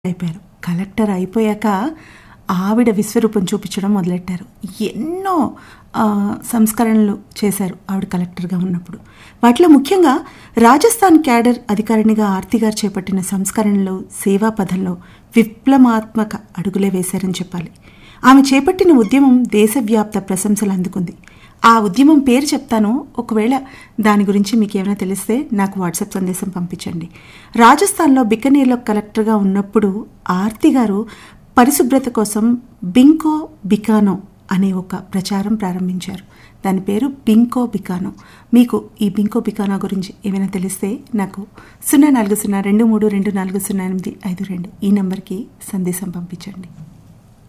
అయిపోయారు కలెక్టర్ అయిపోయాక ఆవిడ విశ్వరూపం చూపించడం మొదలెట్టారు ఎన్నో ఆ, సంస్కరణలు చేశారు ఆవిడ కలెక్టర్గా ఉన్నప్పుడు వాటిలో ముఖ్యంగా రాజస్థాన్ క్యాడర్ అధికారినిగా ఆర్తి గారు చేపట్టిన సంస్కరణలు సేవా పథంలో విప్లవాత్మక అడుగులే వేశారని చెప్పాలి ఆమె చేపట్టిన ఉద్యమం దేశవ్యాప్త ప్రశంసలు అందుకుంది ఆ ఉద్యమం పేరు చెప్తాను ఒకవేళ దాని గురించి మీకు ఏమైనా తెలిస్తే నాకు వాట్సాప్ సందేశం పంపించండి రాజస్థాన్లో బికనీర్లో కలెక్టర్గా ఉన్నప్పుడు ఆర్తి గారు పరిశుభ్రత కోసం బింకో బికానో అనే ఒక ప్రచారం ప్రారంభించారు దాని పేరు బింకో బికానో మీకు ఈ బింకో బికానో గురించి ఏమైనా తెలిస్తే నాకు సున్నా నాలుగు సున్నా రెండు మూడు రెండు నాలుగు సున్నా ఎనిమిది ఐదు రెండు ఈ నంబర్కి సందేశం పంపించండి